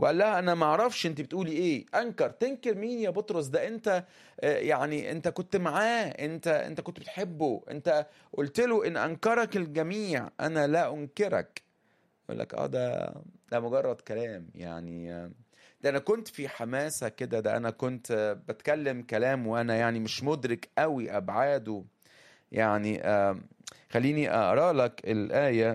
وقال لها انا ما اعرفش انت بتقولي ايه انكر تنكر مين يا بطرس ده انت آه، يعني انت كنت معاه انت انت كنت بتحبه انت قلت له ان انكرك الجميع انا لا انكرك يقول لك اه ده ده مجرد كلام يعني آه، ده انا كنت في حماسه كده ده انا كنت آه، بتكلم كلام وانا يعني مش مدرك قوي ابعاده يعني آه، خليني اقرا لك الايه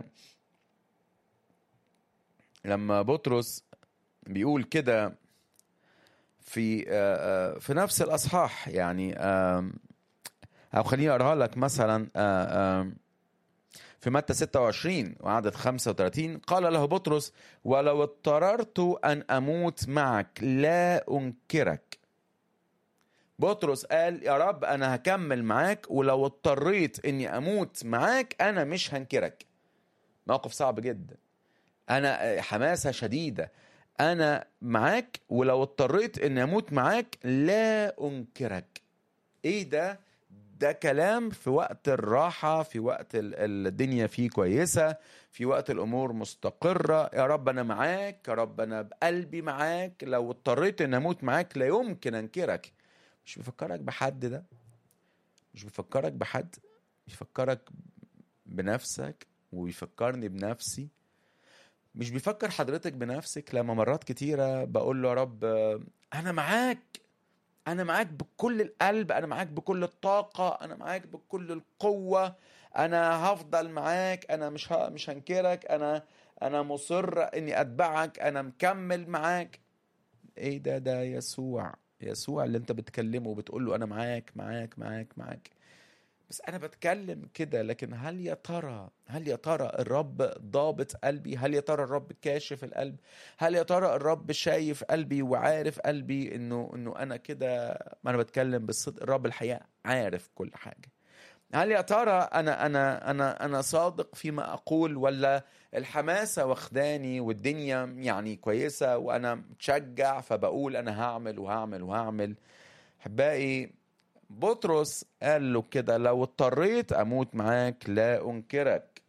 لما بطرس بيقول كده في آه، آه، في نفس الاصحاح يعني آم، او خليني اقراها لك مثلا آه، آم، في متى 26 وعدد 35 قال له بطرس ولو اضطررت ان اموت معك لا انكرك بطرس قال يا رب انا هكمل معاك ولو اضطريت اني اموت معاك انا مش هنكرك موقف صعب جدا انا حماسه شديده انا معاك ولو اضطريت اني اموت معاك لا انكرك ايه ده ده كلام في وقت الراحة في وقت ال- الدنيا فيه كويسة في وقت الأمور مستقرة يا رب أنا معاك يا رب أنا بقلبي معاك لو اضطريت أن أموت معاك لا يمكن أنكرك مش بيفكرك بحد ده مش بيفكرك بحد بيفكرك بنفسك وبيفكرني بنفسي مش بيفكر حضرتك بنفسك لما مرات كتيرة بقول له يا رب آه، أنا معاك أنا معاك بكل القلب أنا معاك بكل الطاقة أنا معاك بكل القوة أنا هفضل معاك أنا مش ه... مش هنكرك أنا أنا مصر إني أتبعك أنا مكمل معاك إيه ده ده يسوع يسوع اللي أنت بتكلمه وبتقول له أنا معاك معاك معاك معاك بس انا بتكلم كده لكن هل يا ترى هل يا ترى الرب ضابط قلبي هل يا ترى الرب كاشف القلب هل يا ترى الرب شايف قلبي وعارف قلبي انه انه انا كده ما انا بتكلم بالصدق الرب الحقيقه عارف كل حاجه هل يا ترى انا انا انا انا صادق فيما اقول ولا الحماسه واخداني والدنيا يعني كويسه وانا متشجع فبقول انا هعمل وهعمل وهعمل احبائي بطرس قال له كده لو اضطريت اموت معاك لا انكرك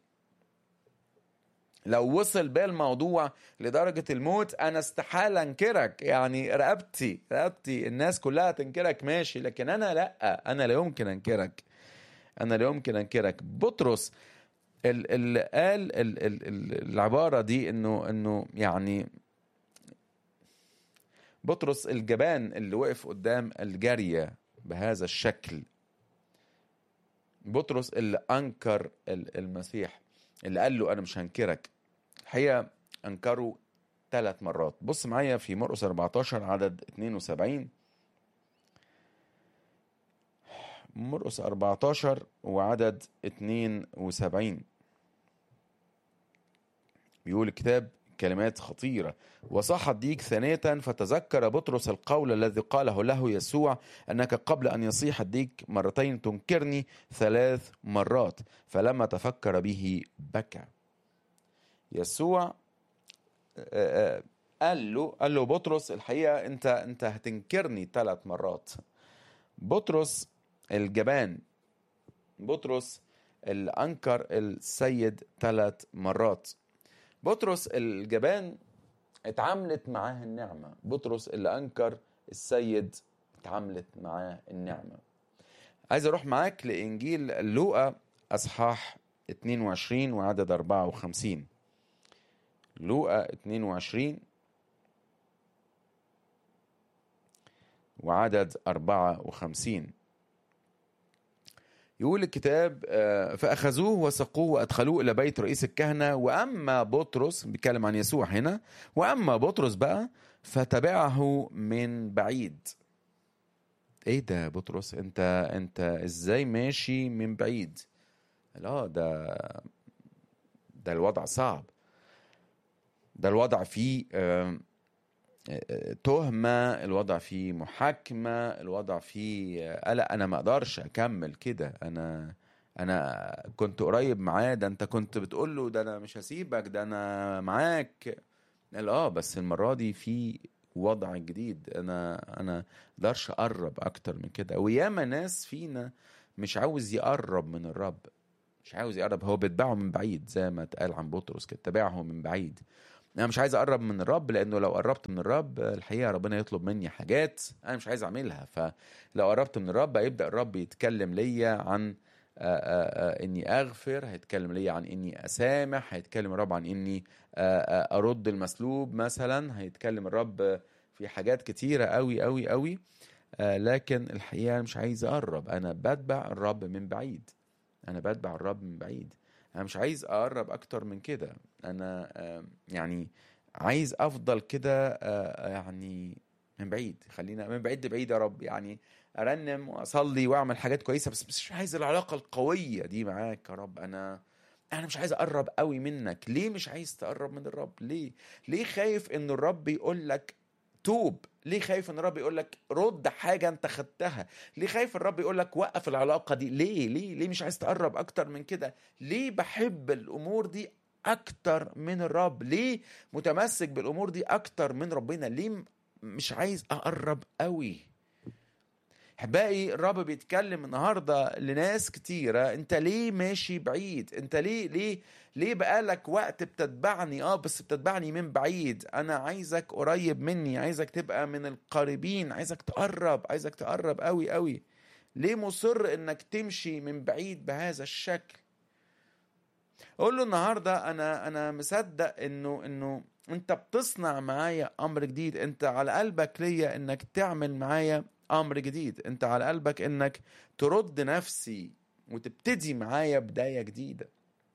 لو وصل بيه الموضوع لدرجة الموت أنا استحالة أنكرك يعني رقبتي رقبتي الناس كلها تنكرك ماشي لكن أنا لأ أنا لا يمكن أنكرك أنا لا يمكن أنكرك بطرس اللي قال ال- ال- ال- العبارة دي إنه إنه يعني بطرس الجبان اللي وقف قدام الجارية بهذا الشكل بطرس اللي انكر ال- المسيح اللي قال له انا مش هنكرك الحقيقه انكره ثلاث مرات بص معايا في مرقس 14 عدد 72 مرقس 14 وعدد 72 بيقول الكتاب كلمات خطيرة وصاح الديك ثانية فتذكر بطرس القول الذي قاله له يسوع أنك قبل أن يصيح الديك مرتين تنكرني ثلاث مرات فلما تفكر به بكى يسوع آه، آه، قال له قال له بطرس الحقيقة أنت أنت هتنكرني ثلاث مرات بطرس الجبان بطرس اللي أنكر السيد ثلاث مرات بطرس الجبان اتعاملت معاه النعمة بطرس اللي أنكر السيد اتعاملت معاه النعمة عايز أروح معاك لإنجيل لوقا أصحاح 22 وعدد 54 لوقا 22 وعدد 54 يقول الكتاب آه، فأخذوه وسقوه وأدخلوه إلى بيت رئيس الكهنة وأما بطرس بيتكلم عن يسوع هنا وأما بطرس بقى فتبعه من بعيد ايه ده يا بطرس انت انت ازاي ماشي من بعيد لا ده ده الوضع صعب ده الوضع فيه آم، آه، آه، تهمة الوضع فيه محاكمة الوضع فيه آه، قلق أنا ما أقدرش أكمل كده أنا أنا كنت قريب معاه ده أنت كنت بتقول له ده أنا مش هسيبك ده أنا معاك قال اه بس المرة دي في وضع جديد انا انا مقدرش اقرب اكتر من كده وياما ناس فينا مش عاوز يقرب من الرب مش عاوز يقرب هو بيتبعه من بعيد زي ما اتقال عن بطرس كده تبعه من بعيد انا مش عايز اقرب من الرب لانه لو قربت من الرب الحقيقه ربنا يطلب مني حاجات انا مش عايز اعملها فلو قربت من الرب هيبدا الرب يتكلم ليا عن آآ آآ اني اغفر هيتكلم ليا عن اني اسامح هيتكلم الرب عن اني آآ ارد المسلوب مثلا هيتكلم الرب في حاجات كتيره قوي قوي قوي لكن الحقيقه أنا مش عايز اقرب انا بتبع الرب من بعيد انا بتبع الرب من بعيد انا مش عايز اقرب اكتر من كده انا يعني عايز افضل كده يعني من بعيد خلينا من بعيد لبعيد يا رب يعني ارنم واصلي واعمل حاجات كويسه بس مش عايز العلاقه القويه دي معاك يا رب انا انا مش عايز اقرب قوي منك ليه مش عايز تقرب من الرب ليه ليه خايف ان الرب يقول لك توب ليه خايف ان الرب يقول لك رد حاجه انت خدتها ليه خايف الرب يقول لك وقف العلاقه دي ليه ليه ليه مش عايز تقرب اكتر من كده ليه بحب الامور دي اكتر من الرب ليه متمسك بالامور دي اكتر من ربنا ليه مش عايز اقرب قوي احبائي الرب بيتكلم النهارده لناس كتيره انت ليه ماشي بعيد انت ليه ليه ليه بقالك وقت بتتبعني اه بس بتتبعني من بعيد انا عايزك قريب مني عايزك تبقى من القريبين عايزك تقرب عايزك تقرب قوي قوي ليه مصر انك تمشي من بعيد بهذا الشكل اقول له النهارده انا انا مصدق انه انه انت بتصنع معايا امر جديد انت على قلبك ليا انك تعمل معايا امر جديد انت على قلبك انك ترد نفسي وتبتدي معايا بدايه جديده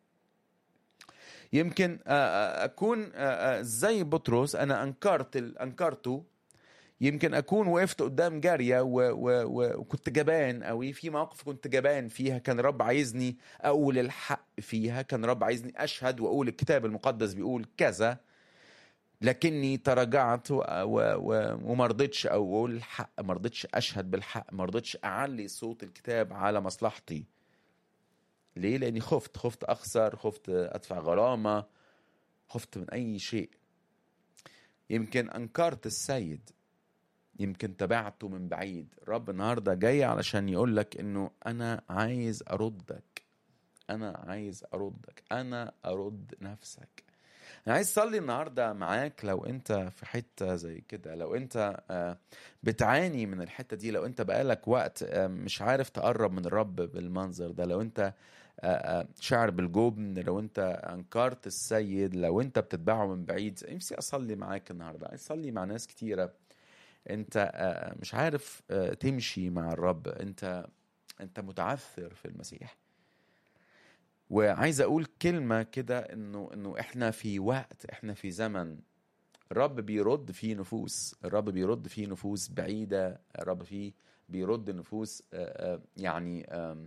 يمكن اكون زي بطرس انا انكرت انكرته يمكن اكون وقفت قدام جاريه و... و... و... وكنت جبان قوي في مواقف كنت جبان فيها كان رب عايزني اقول الحق فيها كان رب عايزني اشهد واقول الكتاب المقدس بيقول كذا لكني تراجعت و... و... وما رضيتش اقول الحق ما رضيتش اشهد بالحق ما رضيتش اعلي صوت الكتاب على مصلحتي ليه لاني خفت خفت اخسر خفت ادفع غرامه خفت من اي شيء يمكن انكرت السيد يمكن تبعته من بعيد الرب النهارده جاي علشان يقول لك انه انا عايز اردك انا عايز اردك انا ارد نفسك انا عايز اصلي النهارده معاك لو انت في حته زي كده لو انت بتعاني من الحته دي لو انت بقالك وقت مش عارف تقرب من الرب بالمنظر ده لو انت شعر بالجبن لو انت انكرت السيد لو انت بتتبعه من بعيد نفسي اصلي معاك النهارده عايز اصلي مع ناس كتيره انت مش عارف تمشي مع الرب انت انت متعثر في المسيح وعايز اقول كلمه كده انه انه احنا في وقت احنا في زمن الرب بيرد فيه نفوس الرب بيرد فيه نفوس بعيده الرب فيه بيرد نفوس يعني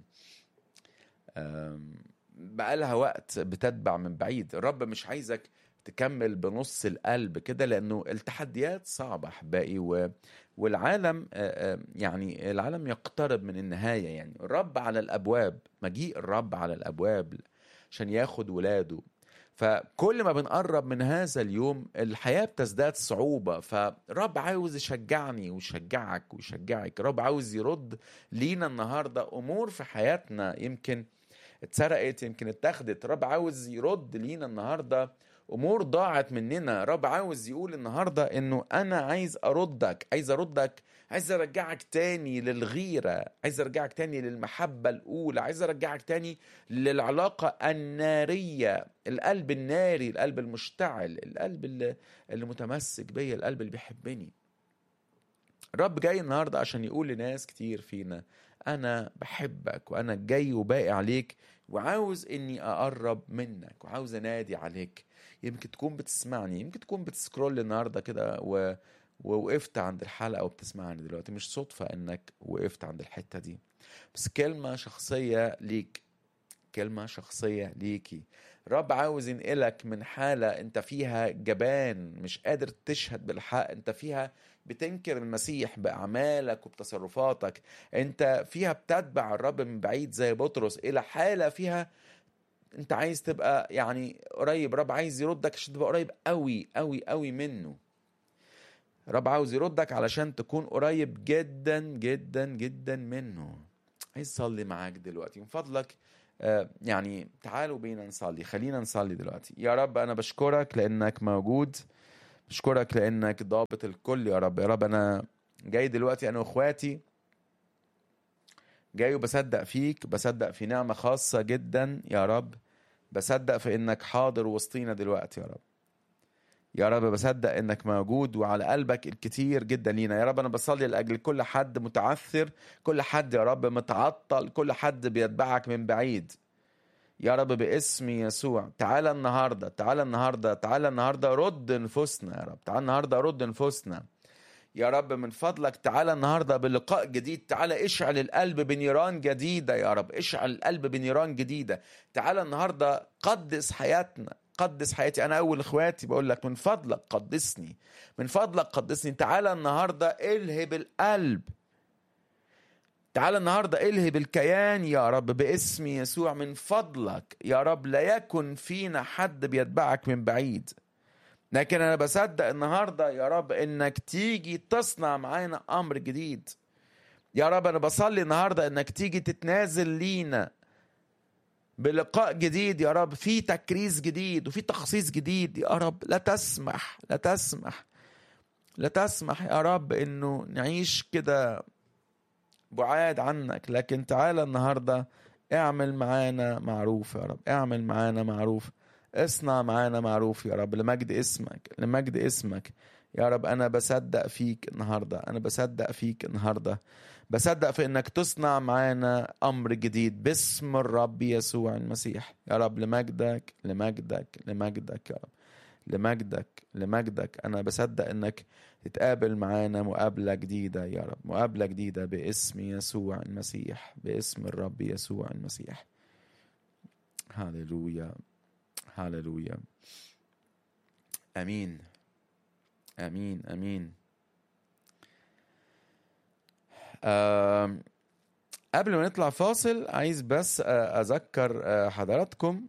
بقالها وقت بتتبع من بعيد الرب مش عايزك تكمل بنص القلب كده لانه التحديات صعبه احبائي و... والعالم يعني العالم يقترب من النهايه يعني الرب على الابواب مجيء الرب على الابواب عشان ياخد ولاده فكل ما بنقرب من هذا اليوم الحياه بتزداد صعوبه فالرب عاوز يشجعني ويشجعك ويشجعك الرب عاوز يرد لينا النهارده امور في حياتنا يمكن اتسرقت يمكن اتاخدت الرب عاوز يرد لينا النهارده امور ضاعت مننا رب عاوز يقول النهارده انه انا عايز اردك عايز اردك عايز ارجعك تاني للغيره عايز ارجعك تاني للمحبه الاولى عايز ارجعك تاني للعلاقه الناريه القلب الناري القلب المشتعل القلب اللي, اللي متمسك بيا القلب اللي بيحبني الرب جاي النهارده عشان يقول لناس كتير فينا انا بحبك وانا جاي وباقي عليك وعاوز اني اقرب منك وعاوز انادي عليك يمكن تكون بتسمعني يمكن تكون بتسكرول النهارده كده و... ووقفت عند الحلقه وبتسمعني دلوقتي مش صدفه انك وقفت عند الحته دي بس كلمه شخصيه ليك كلمه شخصيه ليكي رب عاوز ينقلك من حالة انت فيها جبان مش قادر تشهد بالحق انت فيها بتنكر المسيح بأعمالك وبتصرفاتك انت فيها بتتبع الرب من بعيد زي بطرس الى حالة فيها انت عايز تبقى يعني قريب رب عايز يردك عشان تبقى قريب قوي قوي قوي منه رب عاوز يردك علشان تكون قريب جدا جدا جدا منه عايز اصلي معاك دلوقتي من فضلك آه، يعني تعالوا بينا نصلي خلينا نصلي دلوقتي يا رب انا بشكرك لانك موجود بشكرك لانك ضابط الكل يا رب يا رب انا جاي دلوقتي انا واخواتي جاي وبصدق فيك بصدق في نعمة خاصة جدا يا رب بصدق في انك حاضر وسطينا دلوقتي يا رب يا رب بصدق انك موجود وعلى قلبك الكتير جدا لينا يا رب انا بصلي لاجل كل حد متعثر كل حد يا رب متعطل كل حد بيتبعك من بعيد يا رب باسم يسوع تعالى النهارده تعالى النهارده تعالى النهارده رد نفوسنا يا رب تعالى النهارده رد نفوسنا يا رب من فضلك تعالى النهارده بلقاء جديد تعالى اشعل القلب بنيران جديده يا رب اشعل القلب بنيران جديده تعالى النهارده قدس حياتنا قدس حياتي انا اول اخواتي بقول لك من فضلك قدسني من فضلك قدسني تعالى النهارده الهب القلب تعالى النهارده الهب الكيان يا رب باسم يسوع من فضلك يا رب لا يكن فينا حد بيتبعك من بعيد لكن انا بصدق النهارده يا رب انك تيجي تصنع معانا امر جديد يا رب انا بصلي النهارده انك تيجي تتنازل لينا بلقاء جديد يا رب في تكريس جديد وفي تخصيص جديد يا رب لا تسمح لا تسمح لا تسمح يا رب انه نعيش كده بعاد عنك لكن تعالى النهارده اعمل معانا معروف يا رب اعمل معانا معروف اصنع معانا معروف يا رب لمجد اسمك لمجد اسمك يا رب انا بصدق فيك النهارده انا بصدق فيك النهارده بصدق في انك تصنع معانا امر جديد باسم الرب يسوع المسيح يا رب لمجدك لمجدك لمجدك يا رب لمجدك لمجدك انا بصدق انك تتقابل معانا مقابله جديده يا رب مقابله جديده باسم يسوع المسيح باسم الرب يسوع المسيح هللويا هللويا امين امين امين آم، قبل ما نطلع فاصل عايز بس آه، اذكر آه، حضراتكم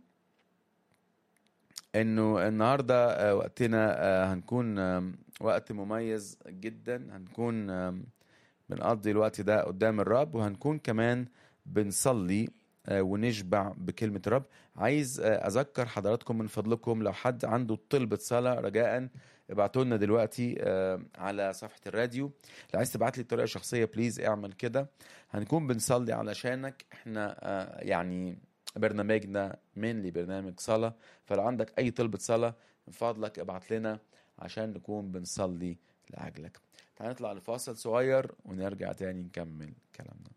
انه النهارده آه، وقتنا آه، هنكون آم، وقت مميز جدا هنكون آم، بنقضي الوقت ده قدام الرب وهنكون كمان بنصلي آه، ونشبع بكلمة الرب عايز آه، أذكر حضراتكم من فضلكم لو حد عنده طلبة صلاة رجاء ابعتوا لنا دلوقتي آه، على صفحة الراديو لو عايز تبعت لي بطريقة شخصية بليز اعمل كده هنكون بنصلي علشانك احنا آه، يعني برنامجنا مينلي برنامج صلاة فلو عندك أي طلبة صلاة من فضلك ابعت لنا عشان نكون بنصلي لأجلك تعال نطلع لفاصل صغير ونرجع تاني نكمل كلامنا